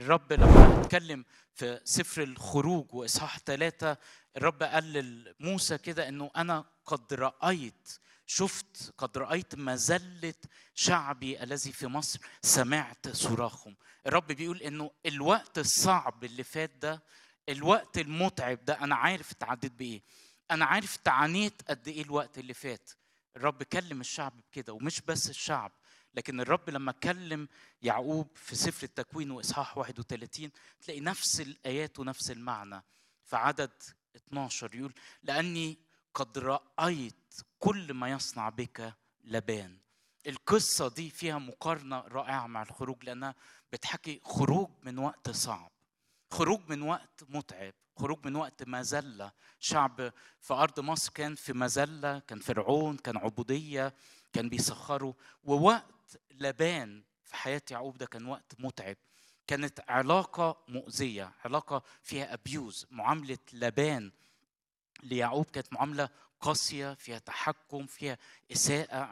الرب لما اتكلم في سفر الخروج واصحاح ثلاثة الرب قال لموسى كده انه انا قد رايت شفت قد رايت مذله شعبي الذي في مصر سمعت صراخهم الرب بيقول انه الوقت الصعب اللي فات ده الوقت المتعب ده انا عارف اتعديت بايه انا عارف تعانيت قد ايه الوقت اللي فات الرب كلم الشعب بكده ومش بس الشعب لكن الرب لما كلم يعقوب في سفر التكوين واصحاح 31 تلاقي نفس الايات ونفس المعنى في عدد 12 يقول لاني قد رايت كل ما يصنع بك لبان القصه دي فيها مقارنه رائعه مع الخروج لانها بتحكي خروج من وقت صعب خروج من وقت متعب خروج من وقت مذله شعب في ارض مصر كان في مذله كان فرعون كان عبوديه كان بيسخروا ووقت لبان في حياه يعقوب ده كان وقت متعب كانت علاقه مؤذيه علاقه فيها ابيوز معامله لبان ليعقوب كانت معامله قاسيه فيها تحكم فيها اساءه